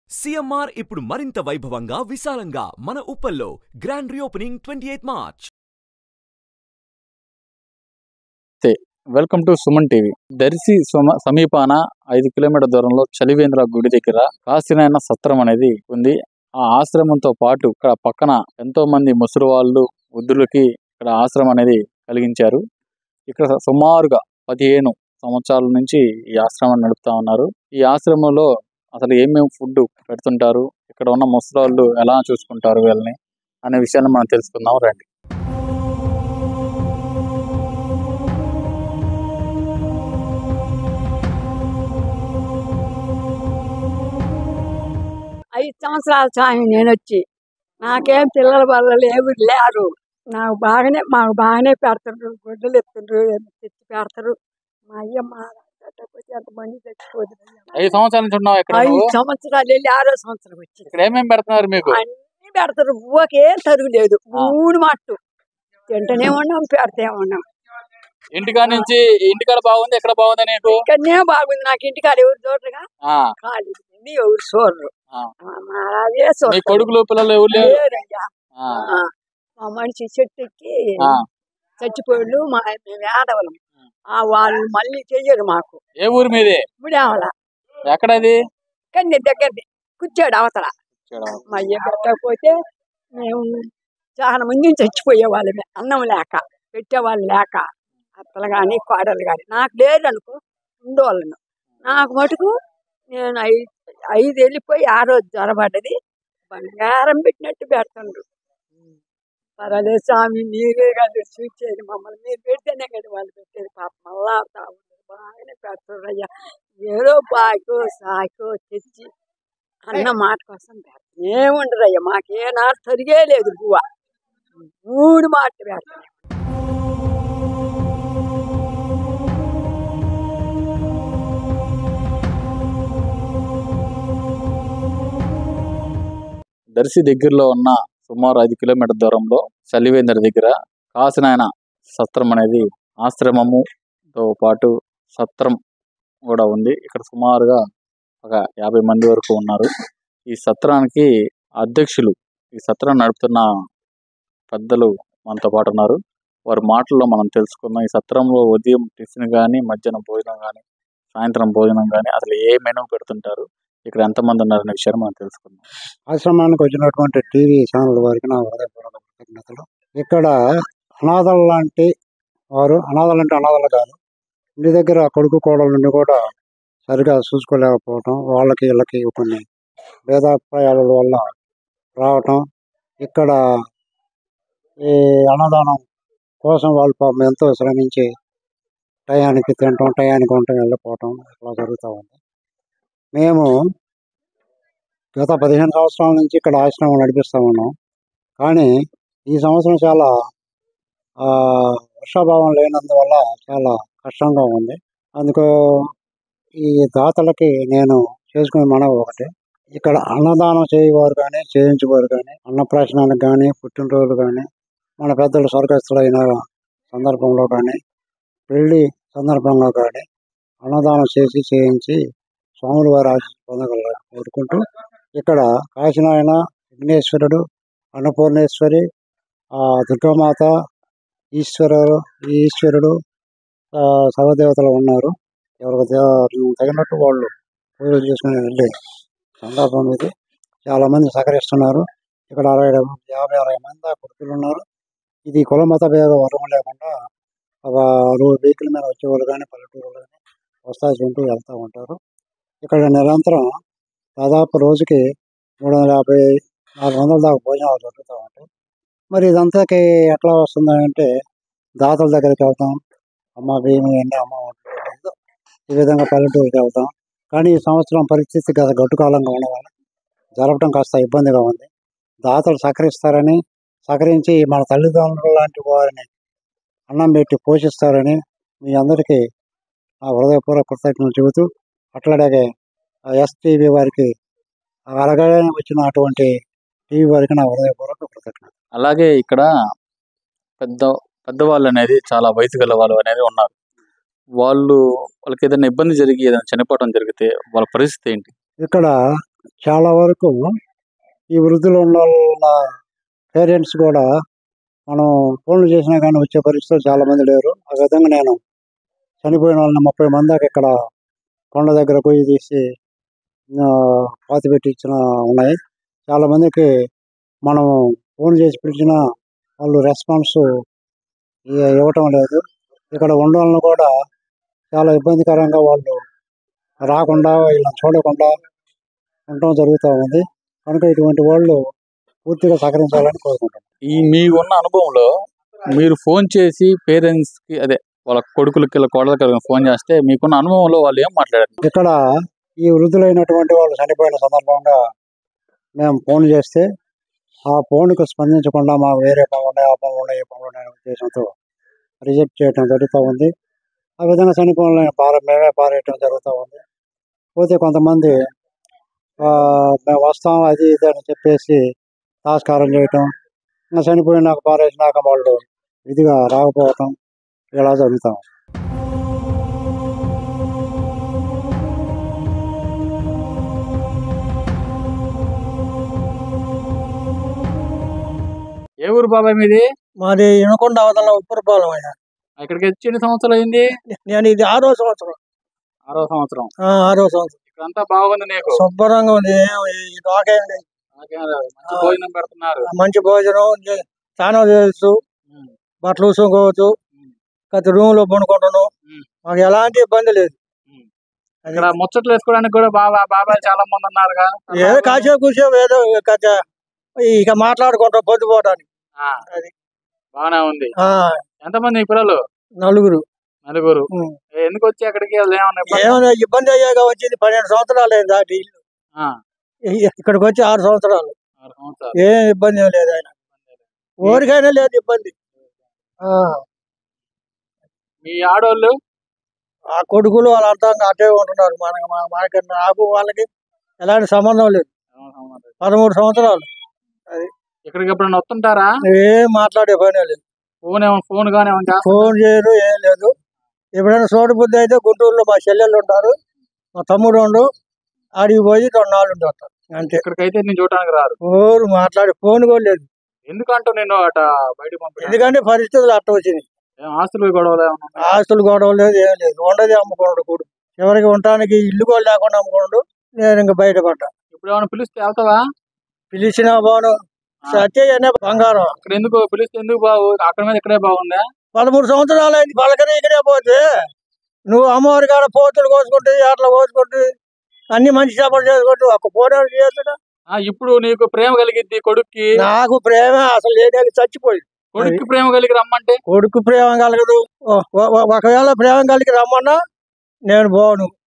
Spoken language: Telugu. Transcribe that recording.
సీఎంఆర్ ఇప్పుడు మరింత వైభవంగా విశాలంగా మన ఉప్పల్లో grand reopening twenty eighth March welcome to Suman TV Darsi సుమ సమీపాన ఐదు కిలోమీటర్ దూరంలో చలివేంద్ర గుడి దగ్గర కాశీనాయన సత్రం అనేది ఉంది ఆ ఆశ్రమంతో పాటు ఇక్కడ పక్కన ఎంతో మంది ముసలి వాళ్ళు వృద్ధులకి ఇక్కడ ఆశ్రమం అనేది కలిగించారు ఇక్కడ సుమారుగా పదిహేను సంవత్సరాల నుంచి ఈ ఆశ్రమాన్ని నడుపుతా ఉన్నారు ఈ ఆశ్రమంలో అసలు ఏమేమి ఫుడ్ పెడుతుంటారు ఇక్కడ ఉన్న ముసలి వాళ్ళు ఎలా చూసుకుంటారు వీళ్ళని అనే విషయాన్ని మనం తెలుసుకుందాం రండి ఐదు సంవత్సరాల స్వామి నేను వచ్చి నాకేం పిల్లల వల్ల లేవు లేరు నాకు బాగానే మాకు బాగానే పెడతారు గుడ్డలు ఎత్తుండ్రు తెచ్చి పెడతారు మా అయ్య మా పెట్టకపోతే ఎంతమంది తెచ్చిపోదు ఐదు సంవత్సరాల నుంచి ఉన్నావు ఇక్కడ ఐదు నువ్వు? సంవత్సరాలు వెళ్ళి ఆరో సంవత్సరం వచ్చి ఇక్కడ ఏమేమి పెడుతున్నారు మీకు అన్ని పెడతారు ఊకే తరుగులేదు ఆ. మూడు మట్టు తింటనే ఉన్నాం పెడతా ఉన్నాం ఇంటికాడ నుంచి ఇంటికాడ బాగుంది ఎక్కడ బాగుంది నీకు ఇక్కడనే బాగుంది నాకు ఇంటికాడ ఎవరు చూడరుగా ఆ, ఖాళీ ఉంది ఎవరు చూడరు ఆ. ఆ, మా అదే నీ చూడరు. కొడుకులు పిల్లలు ఎవరు లేరు లేరయ్యా ఆ, ఆ, మా మనిషి చెట్టు ఎక్కి ఆ. చచ్చిపోయాడు మా మేము ఆడవాళ్ళం ఆ వాళ్ళు మళ్ళీ చెయ్యరు మాకు ఏ ఊరు మీది ఇప్పుడేవాళ్ళ ఎక్కడది కానీ దగ్గర కూర్చోడు అవతల మా అయ్య పెట్టకపోతే మేము చాలా మంది చచ్చిపోయే వాళ్ళమే అన్నం లేక పెట్టేవాళ్ళు లేక అత్తలు కానీ కోడలు కానీ నాకు లేదు అనుకో ఉండేవాళ్ళను నాకు మటుకు నేను ఐదు ఐదు వెళ్ళిపోయి ఆ రోజు జ్వరపడ్డది బంగారం పెట్టినట్టు పెడుతుండ్రు పర్వాలేదు స్వామి మీరే కదా చూసేది మమ్మల్ని మీరు పెడితేనే కదా వాళ్ళు పెట్టేది పాప మళ్ళా అవుతా ఉంటారు బాగానే పెడుతుర్రు అయ్యా ఏదో బాకో సాకో తెచ్చి అన్న మాట కోసం పెడతాం ఏముండదు అయ్యా మాకే నాడు తరిగే లేదు బువ్వ మూడు మాట పెడతాం దర్శి దగ్గరలో ఉన్న సుమారు ఐదు కిలోమీటర్ దూరంలో చలివేంద్ర దగ్గర కాసినాయన సత్రం అనేది ఆశ్రమముతో పాటు సత్రం కూడా ఉంది ఇక్కడ సుమారుగా ఒక యాభై మంది వరకు ఉన్నారు ఈ సత్రానికి అధ్యక్షులు ఈ సత్రం నడుపుతున్న పెద్దలు మనతో పాటు ఉన్నారు వారి మాటల్లో మనం తెలుసుకుందాం ఈ సత్రంలో ఉదయం టిఫిన్ కానీ మధ్యాహ్నం భోజనం కానీ సాయంత్రం భోజనం కానీ అసలు ఏ మెనూ పెడుతుంటారు ఇక్కడ ఎంతమంది ఉన్నారనే విషయాన్ని మనం తెలుసుకుందాం ఆశ్రమానికి వచ్చినటువంటి టీవీ ఛానల్ వారికి నా హృదయపూర్వక కృతజ్ఞతలు ఇక్కడ అనాథలు లాంటి వారు అనాథలు అంటే అనాథలు కాదు ఇంటి దగ్గర కొడుకు కోడల నుండి కూడా సరిగా చూసుకోలేకపోవటం వాళ్ళకి వీళ్ళకి కొన్ని భేదాభిప్రాయాల వల్ల రావటం ఇక్కడ ఈ అన్నదానం కోసం వాళ్ళు పాపం ఎంతో శ్రమించి టయానికి తినటం టయానికి ఉండటం వెళ్ళిపోవటం ఇట్లా జరుగుతూ ఉంది మేము గత పదిహేను సంవత్సరాల నుంచి ఇక్కడ ఆశ్రమం నడిపిస్తా ఉన్నాం కానీ ఈ సంవత్సరం చాలా ఆ, వర్షాభావం లేనందువల్ల చాలా కష్టంగా ఉంది అందుకు ఈ దాతలకి నేను చేసుకునే మనవి ఒకటి ఇక్కడ అన్నదానం చేయవారు కానీ చేయించేవారు కానీ అన్నప్రాశనానికి కానీ పుట్టినరోజులు కానీ మన పెద్దలు స్వర్గస్థులైన సందర్భంలో కానీ పెళ్లి సందర్భంగా కానీ అన్నదానం చేసి చేయించి స్వాముల వారి ఆశీస్సు పొందగల కోరుకుంటూ ఇక్కడ కాశీనాయన విఘ్నేశ్వరుడు అన్నపూర్ణేశ్వరి ఆ దుర్గామాత ఈశ్వరుడు ఈశ్వరుడు ఆ, సర్వదేవతలు ఉన్నారు ఎవరికి దే- తగినట్టు వాళ్ళు పూజలు చేసుకుని వెళ్ళే సందర్భం ఇది చాలా మంది సహకరిస్తున్నారు ఇక్కడ అరవై డెబ్బై యాభై అరవై మంది దాకా భక్తులు ఉన్నారు ఇది కుల మత భేద వర్గం లేకుండా ఒక రోజు వెహికల్ మీద వచ్చేవాళ్ళు కానీ పల్లెటూరు కానీ వస్తా తింటూ వెళ్తూ ఉంటారు ఇక్కడ నిరంతరం దాదాపు రోజుకి మూడు వందల యాభై నాలుగు వందల దాకా భోజనాలు దొరుకుతూ ఉంటాయి మరి ఇదంతాకి ఎట్లా వస్తుంది అంటే దాతల దగ్గరికి వెళ్తాం అమ్మ బియ్యం ఎండి అమ్మ ఒడ్లు ఏదో ఈ విధంగా పల్లెటూరుకి వెళ్తాం కానీ ఈ సంవత్సరం పరిస్థితి గత గట్టుకాలంగా ఉండడం వల్ల జరపడం కాస్త ఇబ్బందిగా ఉంది దాతలు సహకరిస్తారని సహకరించి మన తల్లిదండ్రులు లాంటి వారిని అన్నం పెట్టి పోషిస్తారని మీ అందరికీ నా హృదయపూర్వక కృతజ్ఞతలు చెబుతూ అట్లాగే ఎస్టీవీ వారికి అలాగే వచ్చిన అటువంటి టీవీ వారికి నా హృదయపూర్వక కృతజ్ఞత అలాగే ఇక్కడ పెద్ద పెద్దవాళ్ళు అనేది చాలా వయసు గల వాళ్ళు అనేది ఉన్నారు వాళ్ళు వాళ్ళకి ఏదైనా ఇబ్బంది జరిగి ఏదైనా చనిపోవడం జరిగితే వాళ్ళ పరిస్థితి ఏంటి ఇక్కడ చాలా వరకు ఈ వృద్ధులు ఉన్న వాళ్ళ పేరెంట్స్ కూడా మనం ఫోన్లు చేసినా కానీ వచ్చే పరిస్థితులు చాలా మంది లేరు ఆ విధంగా నేను చనిపోయిన వాళ్ళని ముప్పై మంది దాకా ఇక్కడ కొండ దగ్గర కొయ్యి తీసి ఆ, పాతి పెట్టి ఇచ్చిన ఉన్నాయి చాలా మందికి మనం ఫోన్ చేసి పిలిచినా వాళ్ళు రెస్పాన్స్ ఇవ్వటం లేదు ఇక్కడ ఉండాలని కూడా చాలా ఇబ్బందికరంగా వాళ్ళు రాకుండా వీళ్ళని చూడకుండా ఉండటం జరుగుతూ ఉంది కనుక ఇటువంటి వాళ్ళు పూర్తిగా సహకరించాలని కోరుకుంటున్నాను ఈ మీకున్న అనుభవంలో మీరు ఫోన్ చేసి పేరెంట్స్ కి అదే వాళ్ళ కొడుకులకి ఇలా కోడలకి ఫోన్ చేస్తే మీకున్న అనుభవంలో వాళ్ళు ఏం మాట్లాడారు ఇక్కడ ఈ వృద్ధులైనటువంటి వాళ్ళు చనిపోయిన సందర్భంగా మేము ఫోన్ చేస్తే ఆ ఫోన్కు స్పందించకుండా మా వేరే పనులు ఉన్నాయి ఆ పనులు ఉన్నాయి ఈ పనులు ఉన్నాయి అనే ఉద్దేశంతో రిజెక్ట్ చేయడం జరుగుతూ ఉంది ఆ విధంగా చనిపోయిన పార మేమే పారేయటం జరుగుతూ ఉంది పోతే కొంతమంది ఆ, మేము వస్తాం అది ఇది అని చెప్పేసి తాస్కారం చేయటం ఇంకా చనిపోయినాక పారేసినాక వాళ్ళు విధిగా రాకపోవటం ఇలా జరుగుతాం ఏ ఊరు బాబాయ్ మీది మాది ఇనకొండ అవతల ఉప్పరపాలెం అయ్యా ఇక్కడికి వచ్చి ఎన్ని సంవత్సరాలు అయింది నేను ఇది ఆరో సంవత్సరం ఆరో సంవత్సరం ఆ, ఆరో సంవత్సరం ఇక్కడంతా బాగుంది నీకు శుభ్రంగా ఉంది ఏం ఈ నాకేం లేదు. నాకేం రాదు. మంచి భోజనం పెడుతున్నారు మంచి భోజనం ఉంది. స్నానం చేయొచ్చు ఉమ్. బట్టలు చూసుకోవచ్చు ఉమ్. గత రూమ్ లో పడుకుంటాను ఉమ్. మాకు ఎలాంటి ఇబ్బంది లేదు ఉమ్. అది ఇక్కడ ముచ్చట్లు వేసుకోవడానికి కూడా బాబా బాబాయ్ చాలా మంది ఉన్నారుగా ఏదో కాసేపు కూర్చో ఏదో కాస్త ఇక మాట్లాడుకుంటాం పొద్దుపోవడానికి ఆ, అది. బాగానే ఉంది ఆ, ఎంతమంది ఈ పిల్లలు నలుగురు నలుగురు ఉమ్. ఏ, ఎందుకు వచ్చి అక్కడికి వాళ్ళు ఏమన్నా ఇబ్బంది? ఏమైనా ఇబ్బంది అయ్యాక వచ్చింది పన్నెండు సంవత్సరాలు అయింది దాటి ఇల్లు ఆ, ఇ- ఇక్కడికి వచ్చి ఆరు సంవత్సరాలు ఆరు సంవత్సరాలు ఏం ఇబ్బంది ఏం లేదు ఆయన ఊరికైనా లేదు ఇబ్బంది ఆ మీ ఆడోళ్ళు ఆ కొడుకులు వాళ్ళంతా అట్టే ఉంటున్నారు మనకి మా- మనకి నాకు వాళ్ళకి ఎలాంటి సంబంధం లేదు పదమూడు సంవత్సరాలు ఇక్కడికి ఎప్పుడైనా వస్తుంటారా ఏం మాట్లాడే పని లేదు ఫోన్ ఏమో ఫోన్ గానే ఏమైనా చేస్తారా? ఫోన్ చేయరు ఏం లేదు ఎప్పుడైనా చోటు బుద్ధి అయితే గుంటూరులో మా చెల్లెళ్ళు ఉంటారు మా తమ్ముడు ఉండు ఆడికి పోయి రెండు నాలుగు ఉండి వస్తారు అంతే ఇక్కడికైతే నేను చూడడానికి రారు ఊరు మాట్లాడే ఫోన్ కూడా లేదు ఎందుకంటూ నేను అట బయటకు పంపించాను ఎందుకంటే పరిస్థితులు అట్ట వచ్చినాయి ఏం ఆస్తులు గొడవలు ఏమన్నా ఉన్నాయా? ఆస్తులు గొడవ లేదు ఏం లేదు ఉండదు అమ్ముకోండు కూడు చివరికి ఉండటానికి ఇల్లు కూడా లేకుండా అమ్ముకోండు నేను ఇంకా బయటపడ్డా ఇప్పుడు ఏమైనా పిలిస్తే వెళ్తావా పిలిచిన బాను సత్య బంగారం ఇక్కడ ఎందుకు పిలిస్తే ఎందుకు బాగు అక్కడ మీద ఇక్కడే బాగుందా పదమూడు సంవత్సరాలు అయింది పలకరి ఇక్కడే పోతే నువ్వు అమ్మవారి కాడ పోతులు కోసుకుంటే అట్లా కోసుకుంటే అన్ని మంచి చేపలు చేసుకుంటూ ఒక పోటీ చేస్తున్నా ఆ, ఇప్పుడు నీకు ప్రేమ కలిగిద్ది కొడుక్కి నాకు ప్రేమ అసలు లేదని చచ్చిపోయింది కొడుక్కి ప్రేమ కలిగి రమ్మంటే కొడుకు ప్రేమ కలగదు ఓ- ఓ- ఓ- ఒకవేళ ప్రేమ కలిగి రమ్మన్నా నేను పోను